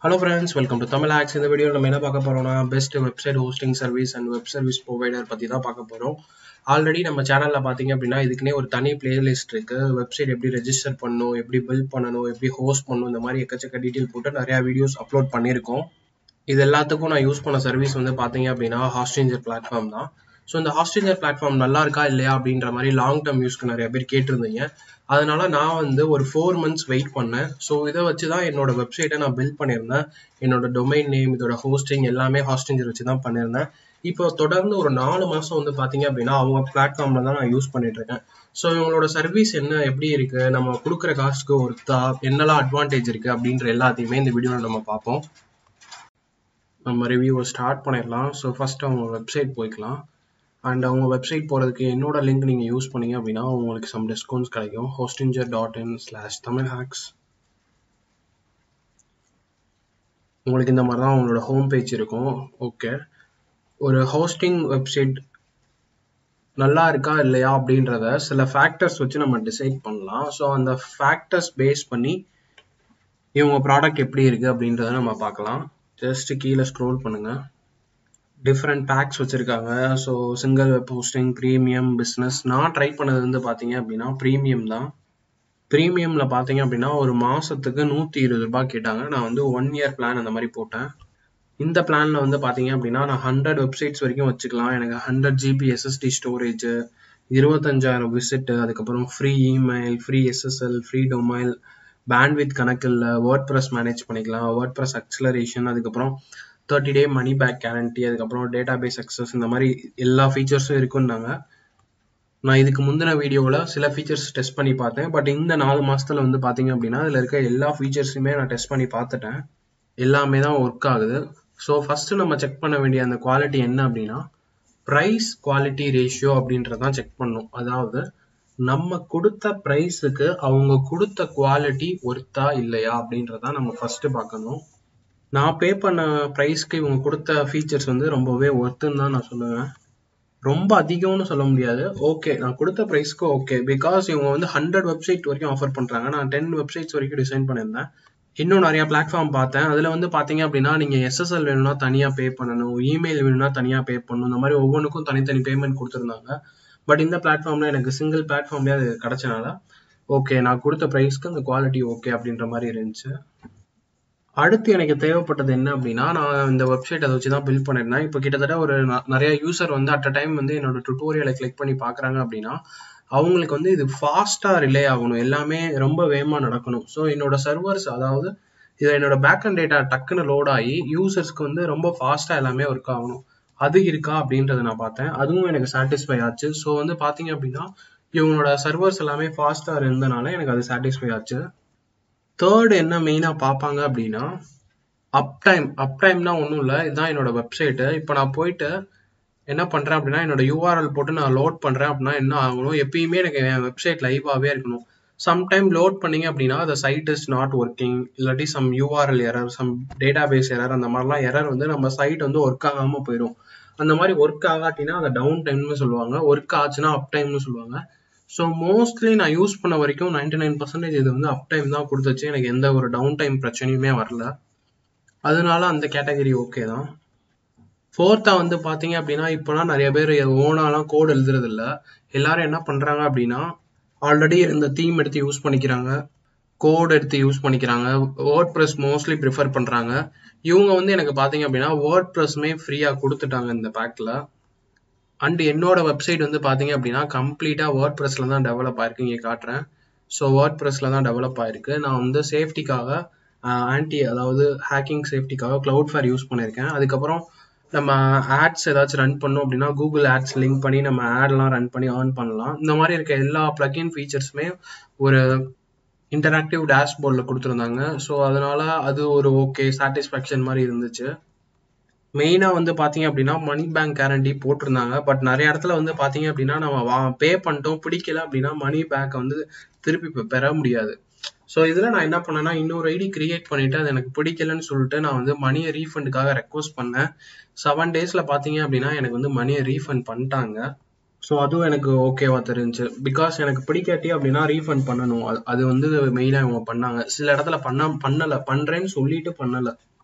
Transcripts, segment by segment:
hello friends welcome to Tamil hacks இந்த video நம்ம என்ன பார்க்க போறோம்னா best website hosting service and web service provider பற்றி தான் பார்க்க போகிறோம் ஆல்ரெடி நம்ம சேனலில் பார்த்தீங்க அப்படின்னா இதுக்குன்னே ஒரு தனி பிளேலிஸ்ட் இருக்கு வெப்சைட் எப்படி ரெஜிஸ்டர் பண்ணணும் எப்படி பில்ட் பண்ணணும் எப்படி ஹோஸ்ட் பண்ணணும் இந்த மாதிரி எக்கச்சக்க டீட்டெயில் போட்டு நிறையா வீடியோஸ் அப்லோட் பண்ணியிருக்கோம் இது எல்லாத்துக்கும் நான் யூஸ் பண்ண சர்வீஸ் வந்து பார்த்தீங்க அப்படின்னா ஹாஸ்டிஞ்சர் பிளாட்ஃபார்ம் தான் ஸோ இந்த ஹாஸ்டிஞ்சர் பிளாட்ஃபார்ம் நல்லா இருக்கா இல்லையா அப்படின்ற மாதிரி லாங் டேர்ம் யூஸ்க்கு நிறைய பேர் கேட்டிருந்தீங்க அதனால நான் வந்து ஒரு ஃபோர் மந்த்ஸ் வெயிட் பண்ணேன் ஸோ இதை வச்சு தான் என்னோட வெப்சைட்டை நான் பில்ட் பண்ணியிருந்தேன் என்னோட டொமைன் நேம் இதோட ஹோஸ்டிங் எல்லாமே ஹாஸ்டிஞ்சர் வச்சு தான் பண்ணியிருந்தேன் இப்போ தொடர்ந்து ஒரு நாலு மாதம் வந்து பார்த்தீங்க அப்படின்னா அவங்க பிளாட்ஃபார்மில் தான் நான் யூஸ் பண்ணிட்டு இருக்கேன் ஸோ இவங்களோட சர்வீஸ் என்ன எப்படி இருக்கு நம்ம கொடுக்குற காஸ்ட்க்கு ஒருத்தா என்னெல்லாம் அட்வான்டேஜ் இருக்கு அப்படின்ற எல்லாத்தையுமே இந்த வீடியோவில் நம்ம பார்ப்போம் நம்ம ரிவ்யூவை ஸ்டார்ட் பண்ணிடலாம் ஸோ ஃபர்ஸ்ட் அவங்க வெப்சைட் போய்க்கலாம் அண்ட் அவங்க வெப்சைட் போகிறதுக்கு என்னோட லிங்க் நீங்கள் யூஸ் பண்ணீங்க அப்படின்னா உங்களுக்கு சம் டிஸ்கவுண்ட்ஸ் கிடைக்கும் Hostinger dot in slash Tamil hacks உங்களுக்கு இந்த மாதிரி தான் உங்களோட ஹோம் பேஜ் இருக்கும் ஓகே ஒரு ஹோஸ்டிங் வெப்சைட் நல்லா இருக்கா இல்லையா அப்படின்றத சில ஃபேக்டர்ஸ் வச்சு நம்ம டிசைட் பண்ணலாம் ஸோ அந்த ஃபேக்டர்ஸ் பேஸ் பண்ணி இவங்க ப்ராடக்ட் எப்படி இருக்குது அப்படின்றத நம்ம பார்க்கலாம் ஜஸ்ட் கீழே ஸ்க்ரோல் பண்ணுங்கள் டிஃப்ரெண்ட் பேக்ஸ் வச்சுருக்காங்க so single web hosting premium business நான் ட்ரை பண்ணது வந்து பார்த்தீங்க அப்படின்னா ப்ரீமியம் தான் ப்ரீமியமில் பார்த்தீங்க அப்படின்னா ஒரு மாதத்துக்கு நூற்றி இருபது ரூபாய் கேட்டாங்க நான் வந்து ஒன் இயர் பிளான் அந்த மாதிரி போட்டேன் இந்த பிளானில் வந்து பார்த்தீங்க அப்படின்னா நான் ஹண்ட்ரட் வெப்சைட்ஸ் வரைக்கும் வச்சுக்கலாம் எனக்கு ஹண்ட்ரட் ஜிபி எஸ்எஸ்டி ஸ்டோரேஜ் இருபத்தஞ்சாயிரம் விசிட்டு அதுக்கப்புறம் free email free SSL free domain bandwidth கணக்கில் வேர்ட் ப்ரெஸ் மேனேஜ் பண்ணிக்கலாம் வேர்ட் ப்ரெஸ் அக்ஸலரேஷன் அதுக்கப்புறம் thirty day money back guarantee அதுக்கப்புறம் டேட்டா பேஸ் அக்சஸ் இந்த மாதிரி எல்லா ஃபீச்சர்ஸும் இருக்குன்னாங்க நான் இதுக்கு முந்தின வீடியோவில் சில ஃபீச்சர்ஸ் டெஸ்ட் பண்ணி பார்த்தேன் பட் இந்த நாலு மாதத்தில் வந்து பார்த்தீங்க அப்படின்னா இதில் இருக்க எல்லா ஃபீச்சர்ஸுமே நான் டெஸ்ட் பண்ணி பார்த்துட்டேன் எல்லாமே தான் ஒர்க் ஆகுது ஸோ ஃபஸ்ட்டு நம்ம செக் பண்ண வேண்டிய அந்த குவாலிட்டி என்ன அப்படின்னா ப்ரைஸ் குவாலிட்டி ரேஷியோ அப்படின்றதான் செக் பண்ணும் அதாவது நம்ம கொடுத்த ப்ரைஸுக்கு அவங்க கொடுத்த குவாலிட்டி ஒர்த்தா இல்லையா அப்படின்றதான் நம்ம ஃபஸ்ட்டு பார்க்கணும் நான் பே பண்ண ப்ரைஸ்க்கு இவங்க கொடுத்த ஃபீச்சர்ஸ் வந்து ரொம்பவே ஒர்த்துன்னு தான் நான் சொல்லுவேன் ரொம்ப அதிகம்னு சொல்ல முடியாது ஓகே நான் கொடுத்த ப்ரைஸ்க்கு ஓகே பிகாஸ் இவங்க வந்து ஹண்ட்ரட் வெப்சைட் வரைக்கும் ஆஃபர் பண்ணுறாங்க நான் டென் வெப்சைட்ஸ் வரைக்கும் டிசைன் பண்ணியிருந்தேன் இன்னும் நிறைய பிளாட்ஃபார்ம் பார்த்தேன் அதில் வந்து பார்த்தீங்க அப்படின்னா நீங்கள் எஸ்எஸ்எல் வேணும்னா தனியாக பே பண்ணணும் இமெயில் வேணும்னா தனியாக பே பண்ணணும் இந்த மாதிரி ஒவ்வொன்றுக்கும் தனித்தனி பேமெண்ட் கொடுத்துருந்தாங்க பட் இந்த பிளாட்ஃபார்மில் எனக்கு சிங்கிள் பிளாட்ஃபார்ம்லேயே அது கிடச்சனால ஓகே நான் கொடுத்த ப்ரைஸ்க்கு அந்த குவாலிட்டி ஓகே அப்படின்ற மாதிரி இருந்துச்சு அடுத்து எனக்கு தேவைப்பட்டது என்ன அப்படின்னா நான் இந்த வெப்சைட் அதை வச்சு தான் பில்ட் பண்ணிருந்தேன் இப்போ கிட்டத்தட்ட ஒரு நிறைய யூசர் வந்து அட் அ டைம் வந்து என்னோட டுட்டோரியலை கிளிக் பண்ணி பார்க்குறாங்க அப்படின்னா அவங்களுக்கு வந்து இது ஃபாஸ்ட்டாக ரிலே ஆகணும் எல்லாமே ரொம்ப வேகமாக நடக்கணும் ஸோ என்னோட சர்வர்ஸ் அதாவது இதை என்னோட பேக் அண்ட் டேட்டா டக்குன்னு லோட் ஆகி யூசர்ஸ்க்கு வந்து ரொம்ப ஃபாஸ்ட்டாக எல்லாமே ஒர்க் ஆகணும் அது இருக்கா அப்படின்றத நான் பார்த்தேன் அதுவும் எனக்கு சாட்டிஸ்ஃபை ஆச்சு ஸோ வந்து பார்த்தீங்க அப்படின்னா இவங்களோட சர்வர்ஸ் எல்லாமே ஃபாஸ்ட்டாக இருந்தனால எனக்கு அது சாட்டிஸ்ஃபை ஆச்சு தேர்ட் என்ன மெயினாக பார்ப்பாங்க அப்படின்னா அப் டைம் அப் டைம்னா ஒன்றும் இல்லை இதுதான் என்னோட வெப்சைட்டு இப்போ நான் போயிட்டு என்ன பண்ணுறேன் அப்படின்னா என்னோட யூஆர்எல் போட்டு நான் லோட் பண்ணுறேன் அப்படின்னா என்ன ஆகணும் எப்பயுமே எனக்கு என் வெப்சைட் லைவாகவே இருக்கணும் சம்டைம் லோட் பண்ணீங்க அப்படின்னா அந்த சைட் இஸ் நாட் ஒர்க்கிங் இல்லாட்டி some URL error some database error அந்த மாதிரிலாம் எரர் வந்து நம்ம சைட் வந்து ஒர்க் ஆகாமல் போயிடும் அந்த மாதிரி ஒர்க் ஆகாட்டினா அதை டவுன் டைம்னு சொல்லுவாங்க ஒர்க் ஆச்சுன்னா அப் டைம்னு சொல்லுவாங்க ஸோ மோஸ்ட்லி நான் யூஸ் பண்ண வரைக்கும் நைன்டி நைன் பர்சன்டேஜ் இது வந்து அப் டைம் தான் கொடுத்துச்சு எனக்கு எந்த ஒரு டவுன் டைம் பிரச்சனையுமே வரல அதனால அந்த கேட்டகரி ஓகே தான் ஃபோர்த்தா வந்து பார்த்தீங்க அப்படின்னா இப்போலாம் நிறைய பேர் ஓனாலாம் கோட் எழுதுறது இல்லை எல்லாரும் என்ன பண்ணுறாங்க அப்படின்னா ஆல்ரெடி இருந்த தீம் எடுத்து யூஸ் பண்ணிக்கிறாங்க கோட் எடுத்து யூஸ் பண்ணிக்கிறாங்க வேர்ட் ப்ரெஸ் மோஸ்ட்லி ப்ரிஃபர் பண்ணுறாங்க இவங்க வந்து எனக்கு பார்த்தீங்க அப்படின்னா வேர்ட் ப்ரெஸ்மே ஃப்ரீயாக கொடுத்துட்டாங்க இந்த பேக்கில் அண்ட் என்னோட வெப்சைட் வந்து பார்த்தீங்க அப்படின்னா கம்ப்ளீட்டாக வேர்ட் ப்ரெஸ்ல தான் டெவலப் ஆயிருக்கு இங்கே காட்டுறேன் ஸோ வேர்ட் ப்ரெஸ்ல தான் டெவலப் ஆயிருக்கு நான் வந்து சேஃப்டிக்காக ஆன்டி அதாவது ஹேக்கிங் சேஃப்டிக்காக க்ளவுட் ஃபேர் யூஸ் பண்ணியிருக்கேன் அதுக்கப்புறம் நம்ம ஆட்ஸ் ஏதாச்சும் ரன் பண்ணோம் அப்படின்னா கூகுள் ஆட்ஸ் லிங்க் பண்ணி நம்ம ஆட்லாம் ரன் பண்ணி ஏர்ன் பண்ணலாம் இந்த மாதிரி இருக்க எல்லா ப்ளக்இன் ஃபீச்சர்ஸுமே ஒரு இன்டராக்டிவ் டேஷ்போர்டில் கொடுத்துருந்தாங்க ஸோ அதனால அது ஒரு ஓகே சாட்டிஸ்ஃபேக்ஷன் மாதிரி இருந்துச்சு மெயினாக வந்து பார்த்தீங்க அப்படின்னா மணி பேங்க் கேரண்டி போட்டிருந்தாங்க பட் நிறைய இடத்துல வந்து பார்த்தீங்க அப்படின்னா நம்ம வா பே பண்ணிட்டோம் பிடிக்கல அப்படின்னா மணி பேக்கை வந்து திருப்பி இப்போ பெற முடியாது ஸோ இதில் நான் என்ன பண்ணேன்னா இன்னொரு ஐடி கிரியேட் பண்ணிவிட்டு அது எனக்கு பிடிக்கலன்னு சொல்லிட்டு நான் வந்து மணியை ரீஃபண்டுக்காக ரெக்வஸ்ட் பண்ணேன் செவன் டேஸில் பார்த்தீங்க அப்படின்னா எனக்கு வந்து மணியை ரீஃபண்ட் பண்ணிட்டாங்க ஸோ அதுவும் எனக்கு ஓகேவா தெரிஞ்சு பிகாஸ் எனக்கு பிடிக்காட்டி அப்படின்னா ரீஃபண்ட் பண்ணணும் அது அது வந்து மெயினாக இவங்க பண்ணாங்க சில இடத்துல பண்ண பண்ணலை பண்ணுறேன்னு சொல்லிட்டு பண்ணலை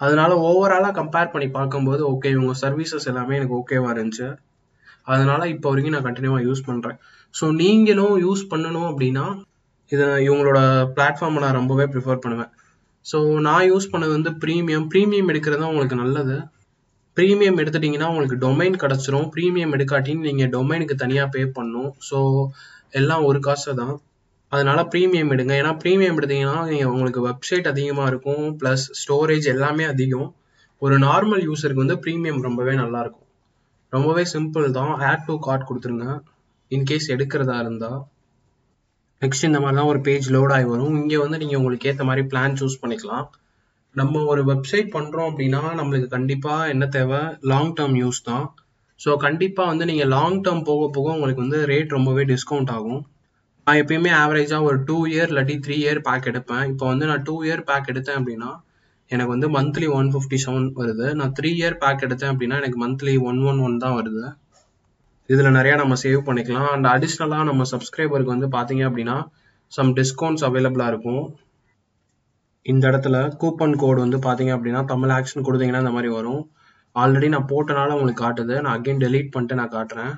அதனால ஓவராலாக கம்பேர் பண்ணி பார்க்கும்போது ஓகே இவங்க சர்வீசஸ் எல்லாமே எனக்கு ஓகேவா இருந்துச்சு அதனால இப்போ வரைக்கும் நான் கண்டினியூவாக யூஸ் பண்ணுறேன் ஸோ நீங்களும் யூஸ் பண்ணணும் அப்படின்னா இதை இவங்களோட பிளாட்ஃபார்மை நான் ரொம்பவே ப்ரிஃபர் பண்ணுவேன் ஸோ நான் யூஸ் பண்ணது வந்து ப்ரீமியம் ப்ரீமியம் எடுக்கிறது தான் உங்களுக்கு நல்லது ப்ரீமியம் எடுத்துட்டிங்கன்னா உங்களுக்கு டொமைன் கிடச்சிரும் ப்ரீமியம் எடுக்காட்டின்னு நீங்கள் டொமைனுக்கு தனியாக பே பண்ணணும் ஸோ எல்லாம் ஒரு காசு தான் அதனால ப்ரீமியம் எடுங்க ஏன்னா ப்ரீமியம் எடுத்தீங்கன்னா நீங்கள் உங்களுக்கு வெப்சைட் அதிகமாக இருக்கும் ப்ளஸ் ஸ்டோரேஜ் எல்லாமே அதிகம் ஒரு நார்மல் யூஸருக்கு வந்து ப்ரீமியம் ரொம்பவே நல்லாயிருக்கும் ரொம்பவே சிம்பிள் தான் ஆட் டு கார்ட் கொடுத்துருங்க இன்கேஸ் எடுக்கிறதா இருந்தால் நெக்ஸ்ட் இந்த மாதிரி தான் ஒரு பேஜ் லோட் ஆகி வரும் இங்கே வந்து நீங்கள் உங்களுக்கு ஏற்ற மாதிரி பிளான் சூஸ் பண்ணிக்கலாம் நம்ம ஒரு வெப்சைட் பண்ணுறோம் அப்படின்னா நம்மளுக்கு கண்டிப்பாக என்ன தேவை லாங் டேர்ம் யூஸ் தான் ஸோ கண்டிப்பாக வந்து நீங்கள் லாங் டேர்ம் போக போக உங்களுக்கு வந்து ரேட் ரொம்பவே டிஸ்கவுண்ட் ஆகும் நான் எப்பயுமே ஆவரேஜாக ஒரு டூ இயர் இல்லாட்டி த்ரீ இயர் பேக் எடுப்பேன் இப்போ வந்து நான் டூ இயர் பேக் எடுத்தேன் அப்படின்னா எனக்கு வந்து மந்த்லி ஒன் ஃபிஃப்டி செவன் வருது நான் த்ரீ இயர் பேக் எடுத்தேன் அப்படின்னா எனக்கு மந்த்லி ஒன் ஒன் ஒன் தான் வருது இதில் நிறையா நம்ம சேவ் பண்ணிக்கலாம் அண்ட் அடிஷ்னலாக நம்ம சப்ஸ்கிரைபருக்கு வந்து பார்த்தீங்க அப்படின்னா சம் டிஸ்கவுண்ட்ஸ் அவைலபிளாக இருக்கும் இந்த இடத்துல கூப்பன் கோடு வந்து பார்த்தீங்க அப்படின்னா தமிழ் ஆக்ஷன் கொடுத்தீங்கன்னா இந்த மாதிரி வரும் ஆல்ரெடி நான் போட்டனால உங்களுக்கு காட்டுது நான் அகைன் டெலீட் பண்ணிட்டு நான் காட்டுறேன்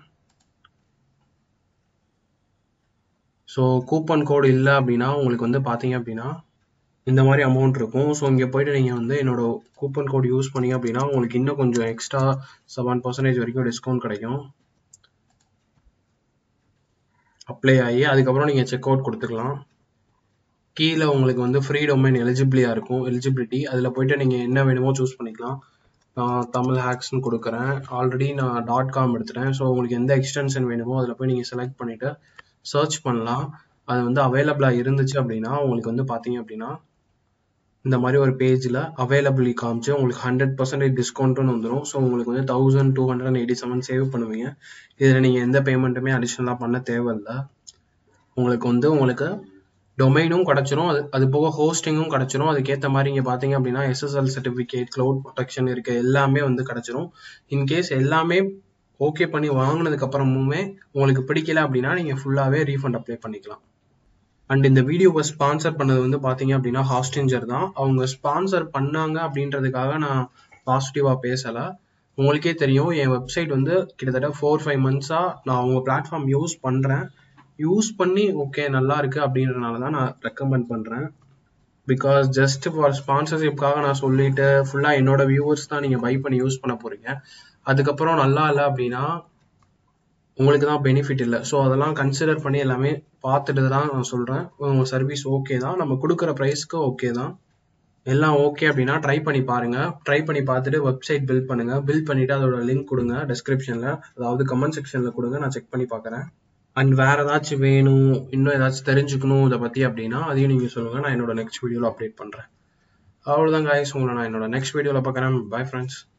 ஸோ கூப்பன் கோடு இல்லை அப்படின்னா உங்களுக்கு வந்து பார்த்தீங்க அப்படின்னா இந்த மாதிரி அமௌண்ட் இருக்கும் ஸோ இங்கே போயிட்டு நீங்கள் வந்து என்னோட கூப்பன் கோட் யூஸ் பண்ணீங்க அப்படின்னா உங்களுக்கு இன்னும் கொஞ்சம் எக்ஸ்ட்ரா செவன் பர்சன்டேஜ் வரைக்கும் டிஸ்கவுண்ட் கிடைக்கும் அப்ளை ஆகி அதுக்கப்புறம் நீங்கள் செக் அவுட் கொடுத்துக்கலாம் கீழே உங்களுக்கு வந்து ஃப்ரீ டொமைன் எலிஜிபிலியாக இருக்கும் எலிஜிபிலிட்டி அதில் போயிட்டு நீங்கள் என்ன வேணுமோ சூஸ் பண்ணிக்கலாம் நான் தமிழ் ஹேக்ஸ்னு கொடுக்குறேன் ஆல்ரெடி நான் டாட் காம் எடுத்துட்டேன் ஸோ உங்களுக்கு எந்த எக்ஸ்டென்ஷன் வேணுமோ அதில் போய் நீங்கள் செலக்ட் பண்ணிவிட்டு சர்ச் பண்ணலாம் அது வந்து அவைலபிளாக இருந்துச்சு அப்படின்னா உங்களுக்கு வந்து பார்த்தீங்க அப்படின்னா இந்த மாதிரி ஒரு பேஜில் அவைலபிளி காமிச்சு உங்களுக்கு ஹண்ட்ரட் பர்சன்டேஜ் டிஸ்கவுண்ட்னு வந்துடும் ஸோ உங்களுக்கு வந்து thousand two hundred and eighty seven save பண்ணுவீங்க இதில் நீங்கள் எந்த பேமெண்ட்டுமே அடிஷ்னலாக பண்ண தேவையில்லை உங்களுக்கு வந்து உங்களுக்கு டொமைனும் கிடச்சிரும் அது அது போக ஹோஸ்டிங்கும் கிடச்சிரும் அதுக்கேற்ற மாதிரி இங்கே பார்த்தீங்க அப்படின்னா எஸ்எஸ்எல் சர்டிஃபிகேட் க்ளவுட் ப்ரொடெக்ஷன் இருக்க எல்லாமே வந்து கிடச்சிரும் இன்கேஸ் எல்லாமே ஓகே பண்ணி வாங்கினதுக்கு அப்புறமுமே உங்களுக்கு பிடிக்கல அப்படின்னா நீங்கள் ஃபுல்லாகவே ரீஃபண்ட் அப்ளை பண்ணிக்கலாம் அண்ட் இந்த வீடியோவை ஸ்பான்சர் பண்ணது வந்து பார்த்தீங்க அப்படின்னா ஹாஸ்டிஞ்சர் தான் அவங்க ஸ்பான்சர் பண்ணாங்க அப்படின்றதுக்காக நான் பாசிட்டிவாக பேசலை உங்களுக்கே தெரியும் என் வெப்சைட் வந்து கிட்டத்தட்ட ஃபோர் ஃபைவ் மந்த்ஸாக நான் அவங்க பிளாட்ஃபார்ம் யூஸ் பண்ணுறேன் யூஸ் பண்ணி ஓகே நல்லா இருக்கு அப்படின்றனால தான் நான் ரெக்கமெண்ட் பண்ணுறேன் பிகாஸ் ஜஸ்ட் ஃபார் ஸ்பான்சர்ஷிப்காக நான் சொல்லிட்டு ஃபுல்லாக என்னோட வியூவர்ஸ் தான் நீங்கள் பை பண்ணி யூஸ் பண்ண போகிறீங்க அதுக்கப்புறம் நல்லா இல்லை அப்படின்னா உங்களுக்கு தான் பெனிஃபிட் இல்லை ஸோ அதெல்லாம் கன்சிடர் பண்ணி எல்லாமே பார்த்துட்டு தான் நான் சொல்கிறேன் உங்கள் சர்வீஸ் ஓகே தான் நம்ம கொடுக்குற ப்ரைஸ்க்கு ஓகே தான் எல்லாம் ஓகே அப்படின்னா ட்ரை பண்ணி பாருங்க ட்ரை பண்ணி பார்த்துட்டு வெப்சைட் பில்ட் பண்ணுங்க பில்ட் பண்ணிட்டு அதோட லிங்க் கொடுங்க டிஸ்கிரிப்ஷனில் அதாவது கமெண்ட் செக்ஷனில் கொடுங்க நான் செக் பண்ணி பார்க்குறேன் அண்ட் வேற ஏதாச்சும் வேணும் இன்னும் ஏதாச்சும் தெரிஞ்சுக்கணும் இதை பற்றி அப்படின்னா அதையும் நீங்கள் சொல்லுங்கள் நான் என்னோட நெக்ஸ்ட் வீடியோவில் அப்டேட் பண்ணுறேன் அவ்வளோதான் காய்ஸ் உங்களை நான் என்னோட நெக்ஸ்ட் வீடியோவில் பார்க்குறேன் பை ஃப்ரெண்ட்ஸ்